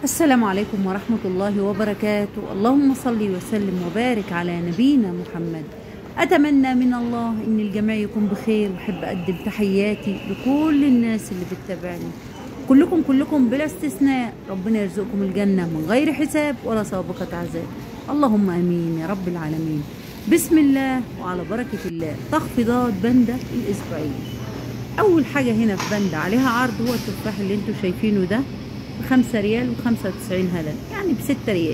السلام عليكم ورحمة الله وبركاته اللهم صل وسلم وبارك على نبينا محمد أتمنى من الله إن الجميع يكون بخير وأحب أقدم تحياتي لكل الناس اللي بتتابعني كلكم كلكم بلا استثناء ربنا يرزقكم الجنة من غير حساب ولا سابقة عذاب اللهم أمين يا رب العالمين بسم الله وعلى بركة الله تخفيضات بندة الأسبوعية أول حاجة هنا في بندة عليها عرض هو التفاح اللي انتوا شايفينه ده بخمسة ريال وخمسة وتسعين هلل يعني بستة ريال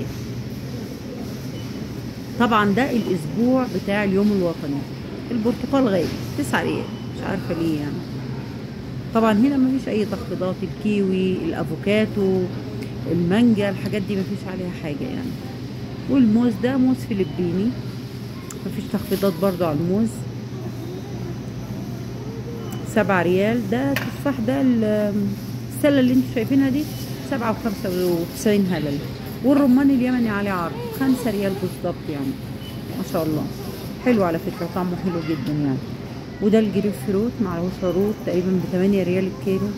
طبعا ده الأسبوع بتاع اليوم الوطني البرتقال غالي تسعة ريال مش عارفة ليه يعني طبعا هنا مفيش أي تخفيضات الكيوي الأفوكاتو المانجا الحاجات دي مفيش عليها حاجة يعني والموز ده موز فلبيني مفيش تخفيضات برضو على الموز سبعة ريال ده تفاح ده السلة اللي انتوا شايفينها دي سبعة وخمسة وتسعين هلل والرمان اليمني عليه عرض خمسة ريال بالظبط يعني ما شاء الله حلو على فكرة طعمه حلو جدا يعني وده الجريب فروت معلهوش عروض تقريبا بتمانية ريال الكيلو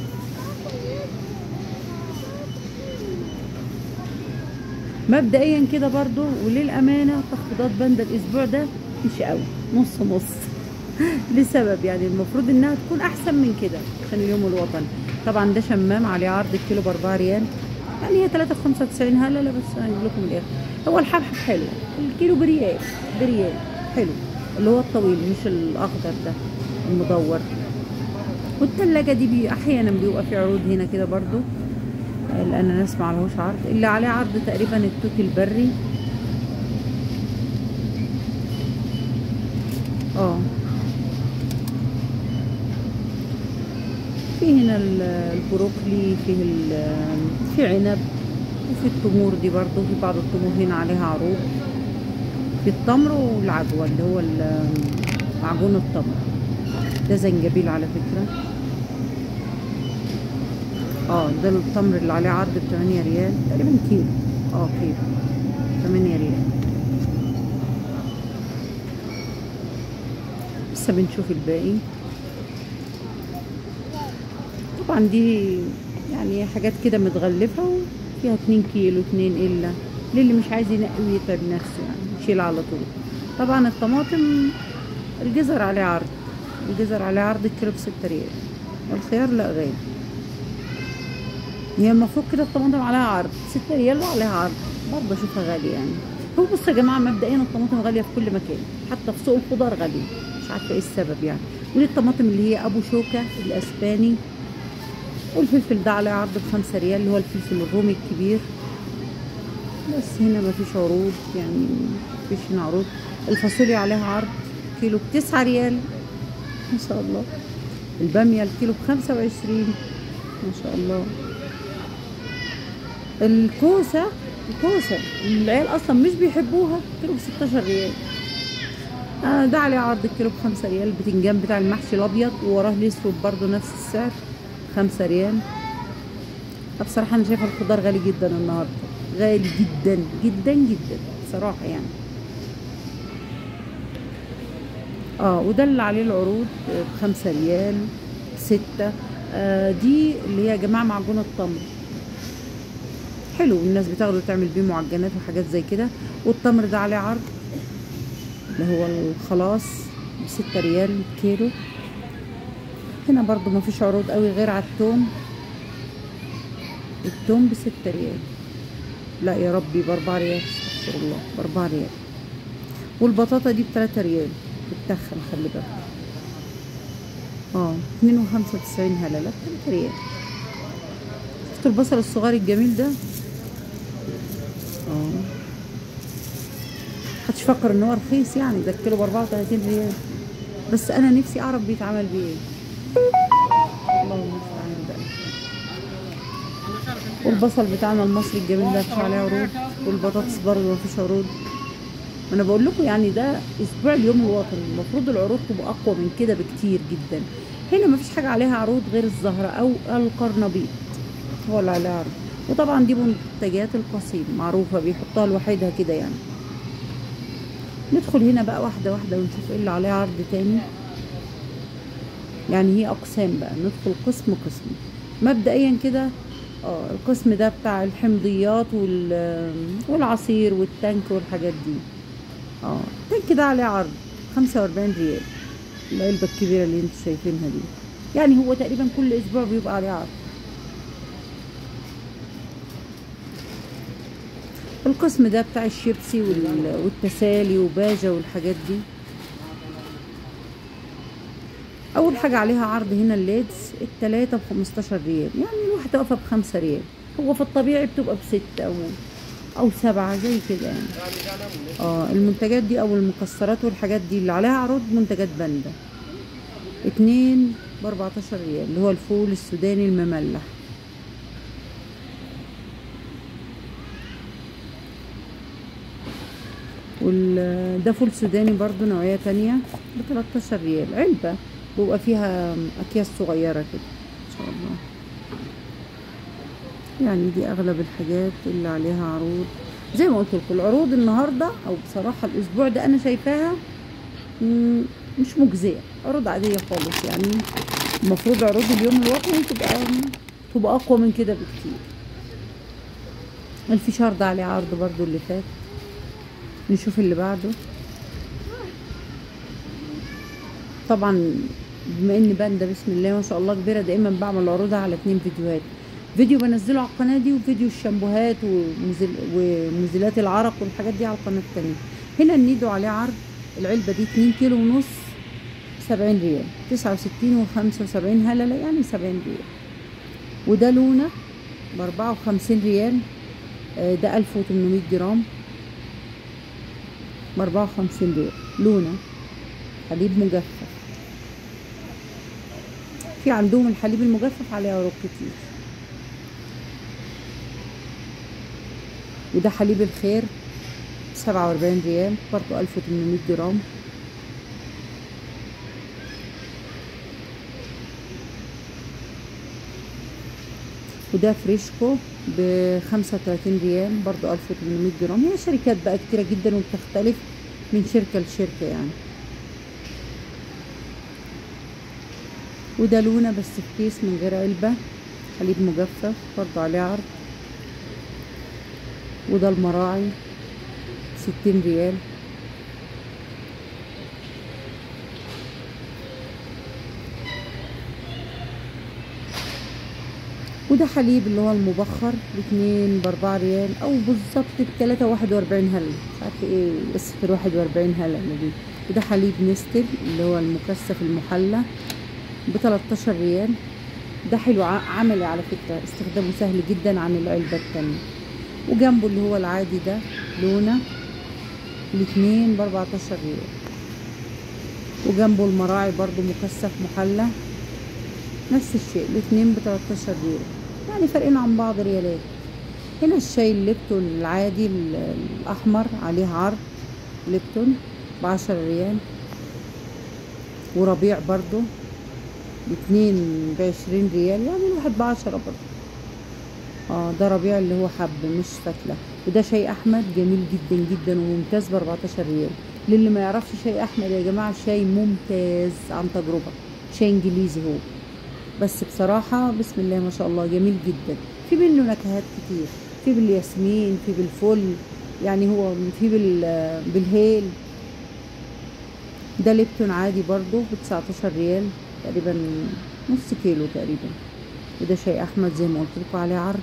مبدئيا كده برضو وللأمانة تخفيضات بند الأسبوع ده مش قوي نص نص لسبب يعني المفروض انها تكون احسن من كده عشان اليوم الوطني طبعا ده شمام عليه عرض الكيلو ب 4 ريال يعني هي 3 95 هلا لا بس هجيب لكم الاخر هو الحبحب حلو الكيلو بريال بريال حلو اللي هو الطويل مش الاخضر ده المدور والتلاجة دي بي احيانا بيبقى في عروض هنا كده برضو الاناناس معلهوش عرض اللي عليه عرض تقريبا التوت البري اه في هنا البروكلي فيه في عنب وفي التمور دي برضو في بعض التمور هنا عليها عروض في التمر والعجوة اللي هو معجون التمر ده زنجبيل على فكرة اه ده التمر اللي عليه عرض بتمانية ريال تقريبا كيلو اه كيلو تمانية ريال لسه بنشوف الباقي طبعا دي يعني حاجات كده متغلفة وفيها اتنين كيلو اتنين إلا للي مش عايز ينقي ويتعب نفسه يعني يشيل على طول طبعا الطماطم الجزر عليه عرض الجزر عليه عرض الكيلو بستة ريال الخيار لا غالي هي المفروض كده الطماطم عليها عرض ستة ريال وعليها عرض برضه اشوفها غالية يعني هو بصوا يا جماعة مبدئيا الطماطم غالية في كل مكان حتى في سوق الخضار غالية مش عارفة ايه السبب يعني ودي الطماطم اللي هي ابو شوكة الاسباني والفلفل ده عليه عرض بخمسة ريال اللي هو الفلفل الرومي الكبير بس هنا مفيش عروض يعني مفيش هنا عروض الفاصوليا عليها عرض كيلو بتسعة ريال ما شاء الله البامية الكيلو بخمسة وعشرين ما شاء الله الكوسة الكوسة العيال أصلا مش بيحبوها كيلو بستاشر ريال آه ده عليه عرض الكيلو بخمسة ريال البتنجان بتاع المحشي الأبيض ووراه الأسود برضه نفس السعر خمسة ريال بصراحة أنا شايفة الخضار غالي جدا النهاردة غالي جدا جدا جدا بصراحة يعني اه وده اللي عليه العروض بخمسة ريال ستة آه دي اللي هي يا جماعة معجون التمر حلو الناس بتاخده تعمل بيه معجنات وحاجات زي كده والتمر ده عليه عرض اللي هو الخلاص بستة ريال كيلو هنا برضو ما فيش عروض قوي غير على التوم التوم بستة ريال لا يا ربي باربعة ريال استغفر الله باربعة ريال والبطاطا دي بتلاتة ريال بتدخن خلي بالك اه اتنين وخمسة وتسعين هلا لا بتلاتة ريال شفتوا البصل الصغير الجميل ده اه محدش فكر ان هو رخيص يعني ده الكيلو باربعة وتلاتين ريال بس انا نفسي اعرف بيتعمل بيه ايه الله المستعان بقى والبصل بتاعنا المصري الجميل ده مفيش عليه عروض والبطاطس برضه مفيش عروض انا بقول لكم يعني ده اسبوع اليوم الوطني المفروض العروض تبقى اقوى من كده بكتير جدا هنا مفيش حاجه عليها عروض غير الزهره او القرنبيط هو اللي عليها عروض وطبعا دي منتجات القصيم معروفه بيحطها لوحدها كده يعني ندخل هنا بقى واحده واحده ونشوف ايه اللي عليه عرض تاني يعني هي اقسام بقى ندخل قسم قسم مبدئيا كده اه القسم ده بتاع الحمضيات وال والعصير والتانك والحاجات دي اه التانك ده عليه عرض خمسة وأربعين ريال العلبة الكبيرة اللي انتوا شايفينها دي يعني هو تقريبا كل أسبوع بيبقى عليه عرض القسم ده بتاع الشيبسي وال- والتسالي وباجة والحاجات دي اول حاجه عليها عرض هنا الليدز التلاتة بخمستاشر ريال يعني الواحده واقفه بخمسة ريال هو في الطبيعي بتبقى بست او او سبعة زي كده يعني اه المنتجات دي او المكسرات والحاجات دي اللي عليها عروض منتجات باندا اتنين باربعتاشر ريال اللي هو الفول السوداني المملح وال ده فول سوداني برضو نوعية تانية ب 13 ريال علبة بيبقى فيها أكياس صغيرة كده إن شاء الله يعني دي أغلب الحاجات اللي عليها عروض زي ما قلت لكم العروض النهاردة أو بصراحة الأسبوع ده أنا شايفاها مم، مش مجزية عروض عادية خالص يعني المفروض عروض اليوم الوطني تبقى تبقى أقوى من كده بكتير الفشار ده عليه عرض برضو اللي فات نشوف اللي بعده طبعا بما ان باندا بسم الله ما شاء الله كبيره دايما بعمل عروضها على اتنين فيديوهات فيديو بنزله على القناه دي وفيديو الشامبوهات ومزل ومزيلات العرق والحاجات دي على القناه التانية هنا النيدو عليه عرض العلبه دي 2 كيلو ونص 70 ريال 69 و75 هلله يعني 70 ريال وده لونه ب 54 ريال آه، ده 1800 جرام ب 54 ريال لونه حليب مجفف في عندهم الحليب المجفف عليه عروض كتير وده حليب الخير 47 ريال برضه 1800 جرام وده فريشكو ب 35 ريال برضه 1800 جرام هي شركات بقى كتيرة جدا وبتختلف من شركة لشركة يعني وده لونة بس في كيس من غير علبة حليب مجفف برضه عليه عرض وده المراعي ستين ريال وده حليب اللي هو المبخر باتنين باربعة ريال او بالظبط بتلاتة واحد واربعين هلة مش عارفة ايه قصة الواحد واربعين هلة دي وده حليب نستل اللي هو المكثف المحلى بتلاتاشر ريال ده حلو ع- عملي على فكرة استخدامه سهل جدا عن العلبة التانية وجنبه اللي هو العادي ده لونة الاتنين باربعتاشر ريال وجنبه المراعي برضو مكثف محلى نفس الشيء الاتنين بتلاتاشر ريال يعني فارقين عن بعض ريالات هنا الشاي الليبتون العادي ال- الأحمر عليه عرض ليبتون بعشرة ريال وربيع برضو باتنين بعشرين ريال يعني الواحد بعشرة برضو اه ده ربيع اللي هو حب مش فتلة وده شاي أحمد جميل جدا جدا وممتاز بأربعتاشر ريال للي ما يعرفش شاي أحمد يا جماعة شاي ممتاز عن تجربة شاي إنجليزي هو بس بصراحة بسم الله ما شاء الله جميل جدا في منه نكهات كتير في بالياسمين في بالفل يعني هو في بال بالهيل ده ليبتون عادي برضو ب 19 ريال تقريبا نص كيلو تقريبا وده شاي احمد زي ما قلت لكم عليه عرض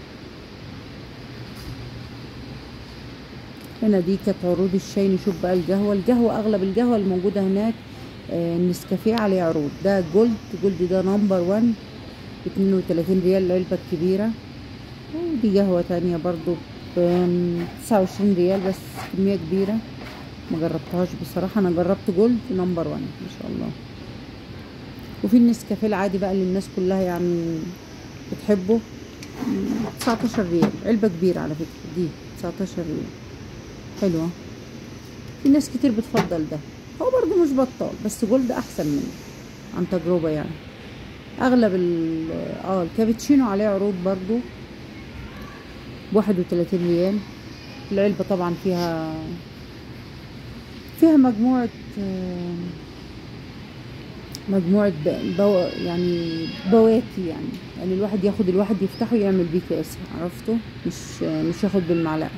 هنا دي كانت عروض الشاي نشوف بقى القهوة القهوة اغلب القهوة الموجودة هناك آه، النسكافيه عليه عروض ده جولد جولد ده نمبر 1 ب 32 ريال العلبة الكبيرة ودي قهوة تانية برضو ب 29 ريال بس كمية كبيرة ما جربتهاش بصراحة انا جربت جولد نمبر 1 ما شاء الله وفي النسكافيه العادي بقى اللي الناس كلها يعني بتحبه مم، 19 ريال علبة كبيرة على فكرة دي 19 ريال حلوة في ناس كتير بتفضل ده هو برضو مش بطال بس جولد احسن منه عن تجربة يعني اغلب ال اه الكابتشينو عليه عروض برضو بواحد وتلاتين ريال العلبة طبعا فيها فيها مجموعة آه، مجموعة ب- بو يعني بواكي يعني يعني الواحد ياخد الواحد يفتحه يعمل بيه كاسة عرفتوا مش مش ياخد بالمعلقة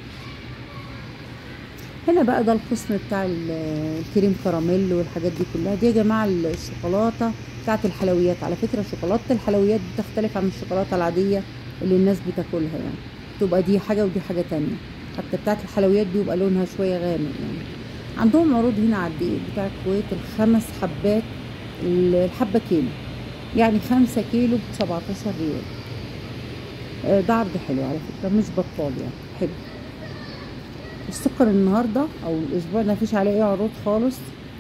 هنا بقى ده القسم بتاع ال- الكريم كراميل والحاجات دي كلها دي يا جماعة الشوكولاتة بتاعت الحلويات على فكرة شوكولاتة الحلويات بتختلف عن الشوكولاتة العادية اللي الناس بتاكلها يعني تبقى دي حاجة ودي حاجة تانية حتى بتاعت الحلويات بيبقى لونها شوية غامق يعني عندهم عروض هنا على الدقيق بتاع الكويت الخمس حبات الحبة كيلو يعني خمسة كيلو بسبعتاشر ريال آه، ده عرض حلو على فكرة مش بطال يعني حلو السكر النهاردة أو الأسبوع ده مفيش عليه أي عروض خالص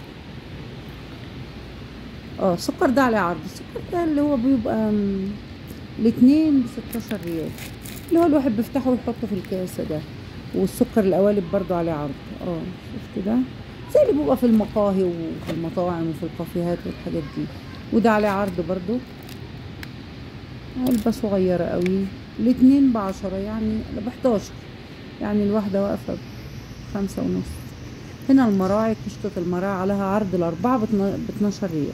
اه السكر ده عليه عرض السكر ده اللي هو بيبقى م، الاتنين بستاشر ريال اللي هو الواحد بيفتحه ويحطه في الكاسة ده والسكر القوالب برضو عليه عرض اه شفت ده زي اللي بيبقى في المقاهي وفي المطاعم وفي الكافيهات والحاجات دي وده عليه عرض برضو علبة صغيرة قوي الاتنين بعشرة يعني بحداشر يعني الواحدة واقفة بخمسة ونص هنا المراعي قشطة المراعي عليها عرض الأربعة باتنا- باتناشر ريال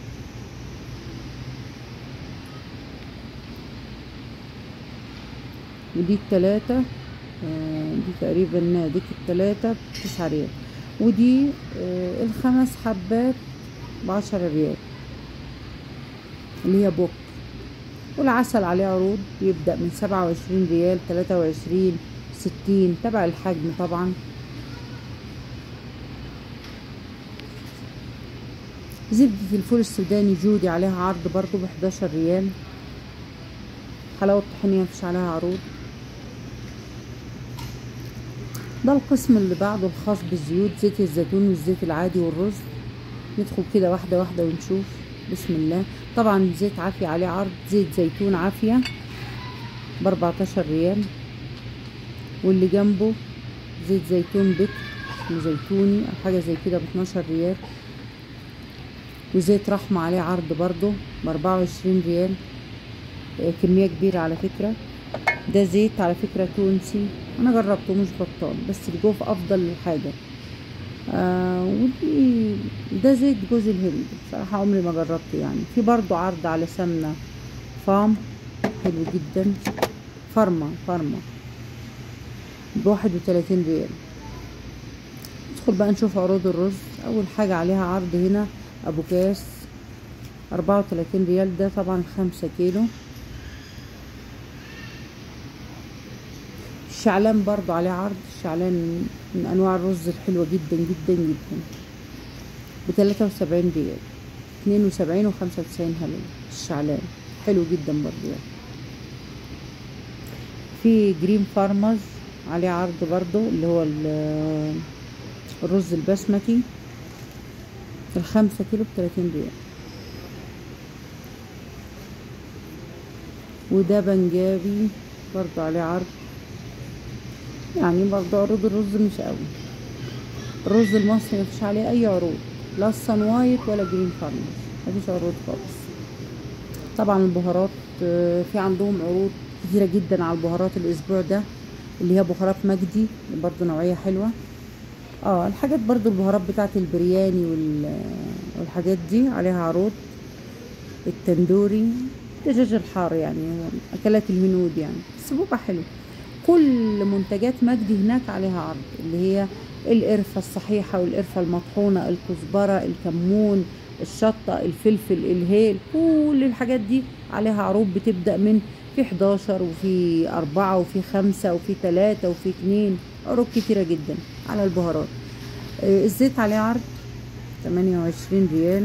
ودي التلاتة آه، دي تقريبا ديك التلاتة بتسعة ريال ودي آه، الخمس حبات بعشرة ريال اللي هي بوك والعسل عليه عروض بيبدأ من سبعة وعشرين ريال تلاتة وعشرين ستين تبع الحجم طبعا زبدة الفول السوداني جودي عليها عرض برضو بحداشر ريال حلاوة طحينية مفيش عليها عروض ده القسم اللي بعده الخاص بالزيوت زيت الزيتون والزيت العادي والرز ندخل كده واحدة واحدة ونشوف بسم الله طبعا زيت عافية عليه عرض زيت زيتون عافية باربعتاشر ريال واللي جنبه زيت زيتون بكر اسمه زيتوني او حاجة زي كده باتناشر ريال وزيت رحمة عليه عرض برضه باربعة وعشرين ريال آه، كمية كبيرة على فكرة ده زيت على فكرة تونسي انا جربته مش بطال بس الجوف افضل حاجة آه ودي ده زيت جوز الهند بصراحة عمري ما جربته يعني في برضو عرض على سمنة فام حلو جدا فرمة فرمة بواحد وتلاتين ريال ندخل بقى نشوف عروض الرز اول حاجة عليها عرض هنا ابو كاس اربعة وتلاتين ريال ده طبعا خمسة كيلو الشعلان برضو عليه عرض الشعلان من انواع الرز الحلوة جدا جدا جدا بتلاتة وسبعين ريال اتنين وسبعين وخمسة وتسعين هلل الشعلان حلو جدا برضو يعني في جرين فارمرز عليه عرض برضو اللي هو ال- الرز البسمتي الخمسة كيلو بتلاتين ريال وده بنجابي برضو عليه عرض يعني برضو عروض الرز مش قوي الرز المصري مفيش عليه اي عروض لا صن وايت ولا جرين فارمرز مفيش عروض خالص طبعا البهارات آه، في عندهم عروض كتيرة جدا على البهارات الاسبوع ده اللي هي بهارات مجدي برضو نوعية حلوة اه الحاجات برضو البهارات بتاعت البرياني وال- والحاجات دي عليها عروض التندوري الدجاج الحار يعني اكلات الهنود يعني بس بيبقى حلو كل منتجات مجدي هناك عليها عرض اللي هي القرفة الصحيحة والقرفة المطحونة الكزبرة الكمون الشطة الفلفل الهيل كل الحاجات دي عليها عروض بتبدأ من في 11 وفي أربعة وفي خمسة وفي ثلاثة وفي اتنين عروض كتيرة جدا على البهارات آه، الزيت عليه عرض 28 ريال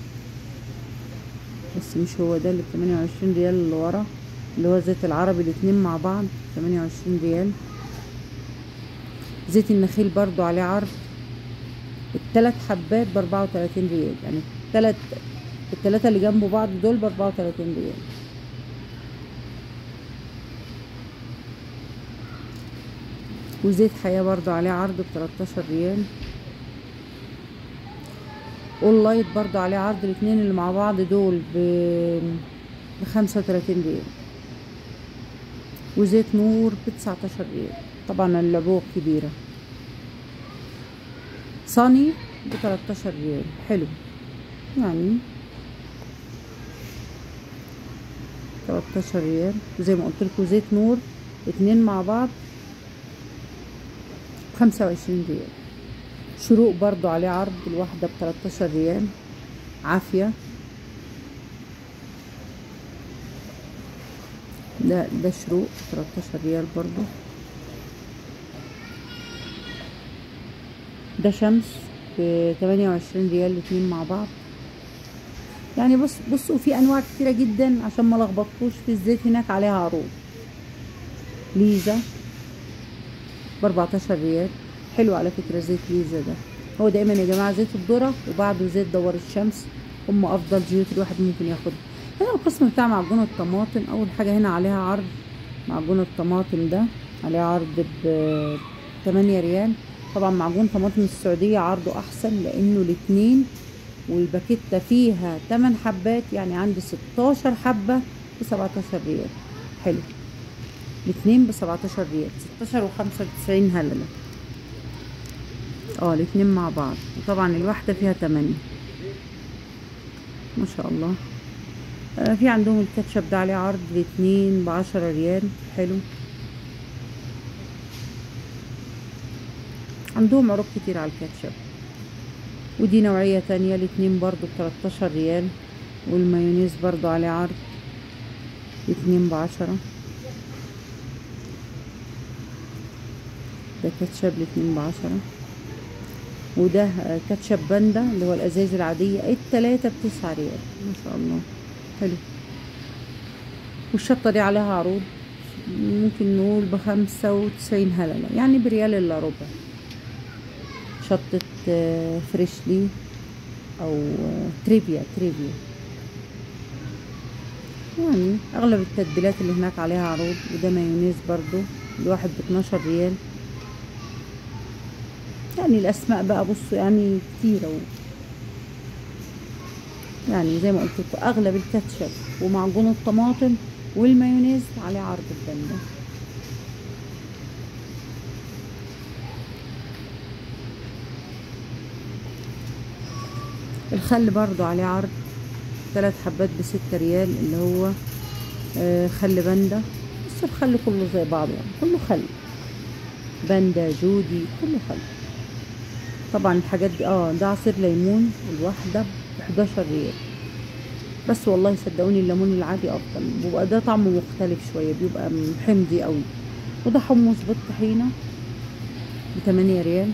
بس مش هو ده اللي ب 28 ريال اللي ورا اللي هو زيت العربي الاتنين مع بعض 28 ريال زيت النخيل برضو عليه عرض التلات حبات ب 34 ريال يعني التلات التلاتة اللي جنب بعض دول ب 34 ريال وزيت حياة برضو عليه عرض ب 13 ريال اول لايت برضو عليه عرض الاتنين اللي مع بعض دول ب ب 35 ريال وزيت نور ب 19 ريال طبعا العبوة كبيرة صاني ب 13 ريال حلو يعني 13 ريال وزي ما قلت لكم زيت نور اتنين مع بعض 25 ريال شروق برضو عليه عرض الواحدة ب 13 ريال عافية ده ده شروق 13 ريال برضو ده شمس ب 28 ريال الاتنين مع بعض يعني بص بصوا في انواع كتيره جدا عشان ما لخبطكوش في الزيت هناك عليها عروض ليزا ب 14 ريال حلو على فكره زيت ليزا ده هو دايما يا جماعه زيت الذره وبعده زيت دوار الشمس هم افضل زيوت الواحد ممكن ياخدها هنا القسم بتاع معجون الطماطم اول حاجه هنا عليها عرض معجون الطماطم ده عليه عرض ب 8 ريال طبعا معجون طماطم السعوديه عرضه احسن لانه الاتنين والباكيتة فيها 8 حبات يعني عندي 16 حبة ب 17 ريال حلو الاتنين ب 17 ريال 16 و 95 هللة اه الاتنين مع بعض وطبعا الواحدة فيها 8 ما شاء الله آه في عندهم الكاتشب ده عليه عرض الاتنين ب 10 ريال حلو عندهم عروض كتير على الكاتشب ودي نوعية تانية الاتنين برضو بتلاتاشر ريال والمايونيز برضو عليه عرض اتنين بعشرة ده كاتشب الاتنين بعشرة وده كاتشب باندا اللي هو الازاز العادية التلاتة بتسعة ريال ما شاء الله حلو والشطة دي عليها عروض ممكن نقول بخمسة وتسعين هللة يعني بريال الا ربع شطة فريشلي او تريفيا تريفيا يعني اغلب التتبيلات اللي هناك عليها عروض وده مايونيز برضو الواحد باتناشر ريال يعني الاسماء بقى بصوا يعني كتيرة و... يعني زي ما قلت لكم اغلب الكاتشب ومعجون الطماطم والمايونيز عليه عرض الباندا الخل برضو عليه عرض ثلاث حبات بستة ريال اللي هو آه خل باندا بس الخل كله زي بعضه يعني كله خل باندا جودي كله خل طبعا الحاجات دي اه ده عصير ليمون الواحدة بحداشر ريال بس والله صدقوني الليمون العادي افضل بيبقى ده طعمه مختلف شوية بيبقى حمضي قوي وده حمص بالطحينة بتمانية ريال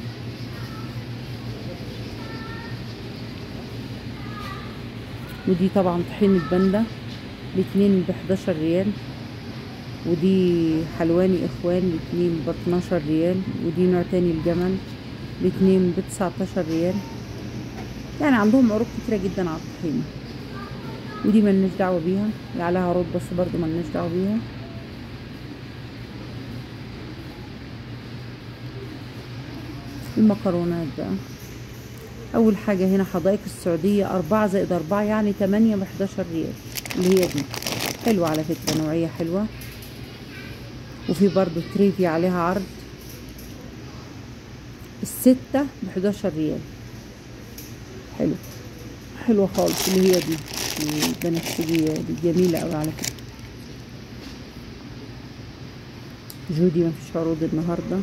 ودي طبعا طحينة باندا الاتنين بحداشر ريال ودي حلواني اخوان الاتنين باتناشر ريال ودي نوع تاني الجمل الاتنين بتسعتاشر ريال يعني عندهم عروض كتيرة جدا على الطحينة ودي ملناش دعوة بيها اللي عليها عروض بس برضو ملناش دعوة بيها المكرونات بقى اول حاجة هنا حدائق السعودية اربعة زائد اربعة يعني تمانية بحداشر ريال اللي هي دي حلوة على فكرة نوعية حلوة وفي برضو تريفي عليها عرض الستة بحداشر ريال حلو حلوة خالص اللي هي دي البنفسجية دي جميلة اوي على فكرة جودي مفيش عروض النهارده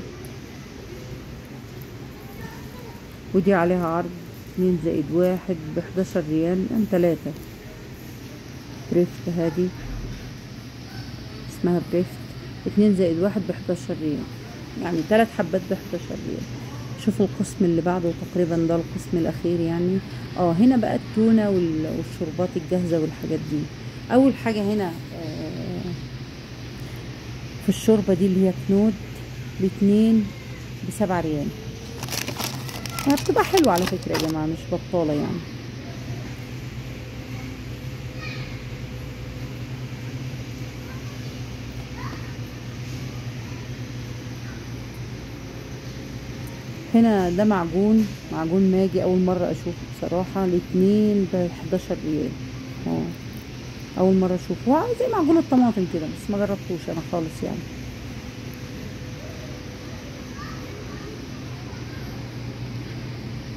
ودي عليها عرض اتنين زائد واحد بحداشر ريال يعني تلاتة بريفت هادي اسمها بريفت اتنين زائد واحد بحداشر ريال يعني تلات حبات بحداشر ريال شوفوا القسم اللي بعده تقريبا ده القسم الاخير يعني اه هنا بقى التونة والشربات الجاهزة والحاجات دي اول حاجة هنا آه في الشوربة دي اللي هي كنود باتنين بسبعة ريال هي بتبقى حلوة على فكرة يا جماعة مش بطالة يعني هنا ده معجون معجون ماجي اول مرة اشوفه بصراحة الاتنين بحداشر ريال اه اول مرة اشوفه هو زي معجون الطماطم كده بس ما جربتوش انا خالص يعني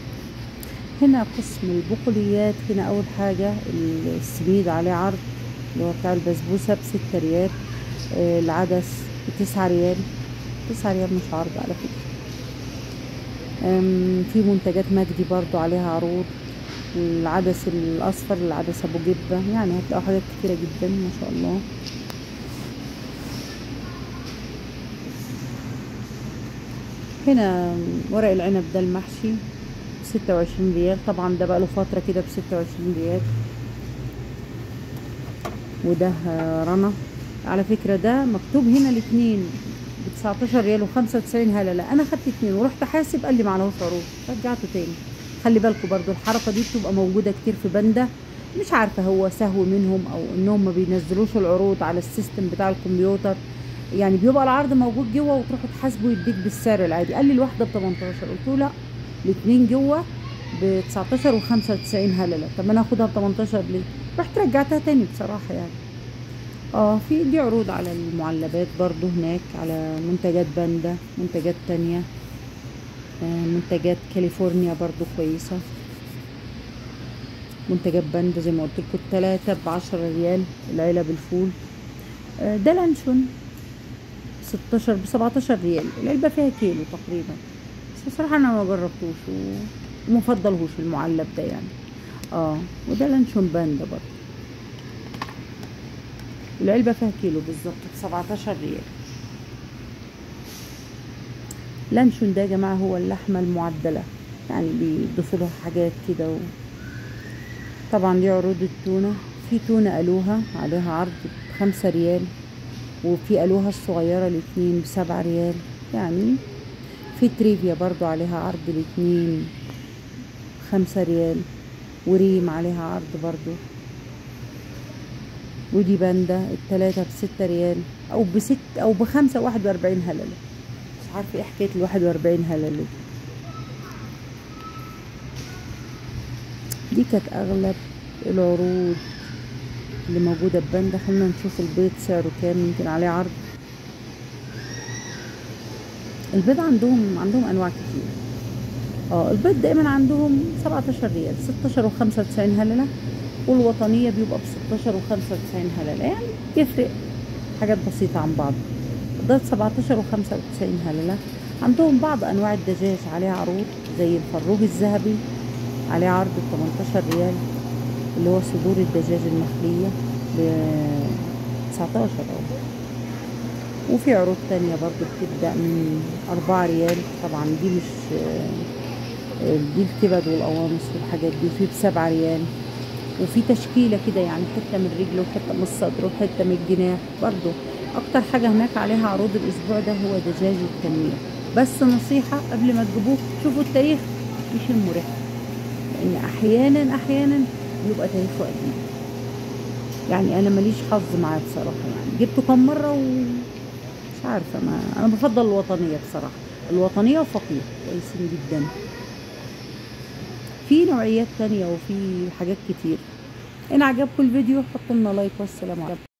هنا قسم البقوليات هنا اول حاجة السميد عليه عرض اللي هو بتاع البسبوسة بستة ريال آه، العدس بتسعة ريال تسعة ريال مش عرض على فكرة أم، في منتجات مجدي برضو عليها عروض العدس الأصفر العدس أبو جبة يعني هتلاقوا حاجات كتيرة جدا ما شاء الله هنا ورق العنب ده المحشي بستة وعشرين ريال طبعا ده بقاله فترة كده بستة وعشرين ريال وده آه، رنا على فكرة ده مكتوب هنا الاتنين ب 19 ريال و 95 هلا لا انا خدت اتنين ورحت حاسب قال لي معلهوش عروض رجعته تاني خلي بالكم برضو الحركة دي بتبقى موجودة كتير في باندا مش عارفة هو سهو منهم او انهم ما بينزلوش العروض على السيستم بتاع الكمبيوتر يعني بيبقى العرض موجود جوه وتروحوا تحاسبوا يديك بالسعر العادي قال لي الواحدة ب 18 قلت له لا الاتنين جوه ب 19 و 95 هللة طب انا اخدها ب 18 ليه رحت رجعتها تاني بصراحة يعني اه في دي عروض على المعلبات برضو هناك على منتجات باندا منتجات تانية آه، منتجات كاليفورنيا برضو كويسة منتجات باندا زي ما قلت لكم التلاتة بعشرة ريال العلب الفول آه، ده لانشون ستاشر بسبعتاشر ريال العلبة فيها كيلو تقريبا بس بصراحة أنا ما جربتوش و- ومفضلهوش المعلب ده يعني اه وده لانشون باندا برضو العلبة فيها كيلو بالظبط بسبعتاشر ريال لانشون ده يا جماعة هو اللحمة المعدلة يعني بيضيفوا لها حاجات كده و... طبعا دي عروض التونة في تونة ألوها عليها عرض بخمسة ريال وفي ألوها الصغيرة الاتنين بسبعة ريال يعني في تريفيا برضو عليها عرض الاتنين خمسة ريال وريم عليها عرض برضو ودي باندا التلاتة بستة ريال أو بست أو بخمسة واحد وأربعين هللة مش عارفة ايه حكاية الواحد وأربعين هللة دي دي كانت أغلب العروض اللي موجودة بباندا خلينا نشوف البيض سعره كام يمكن عليه عرض البيض عندهم عندهم أنواع كتير اه البيض دايما عندهم 17 ريال 16 و95 هللة والوطنية بيبقى ب 16 و95 هللة يعني يفرق حاجات بسيطة عن بعض ده 17 و95 هللة عندهم بعض أنواع الدجاج عليها عروض زي الفروج الذهبي عليه عرض ب 18 ريال اللي هو صدور الدجاج المخلية ب 19 أهو وفي عروض تانية برضو بتبدأ من أربعة ريال طبعا دي مش دي الكبد والقوانص والحاجات دي وفي بسبعة ريال وفي تشكيلة كده يعني حتة من الرجل وحتة من الصدر وحتة من الجناح برضو أكتر حاجة هناك عليها عروض الأسبوع ده هو دجاج التنوير بس نصيحة قبل ما تجيبوه شوفوا التاريخ مش المريح لأن أحيانا أحيانا بيبقى تاريخه قديم يعني أنا ماليش حظ معاه بصراحة يعني جبته كم مرة ومش عارفة ما أنا بفضل الوطنية بصراحة الوطنية وفقير كويسين جدا في نوعيات تانية وفي حاجات كتير إن عجبكم الفيديو حطوا لنا لايك والسلام عليكم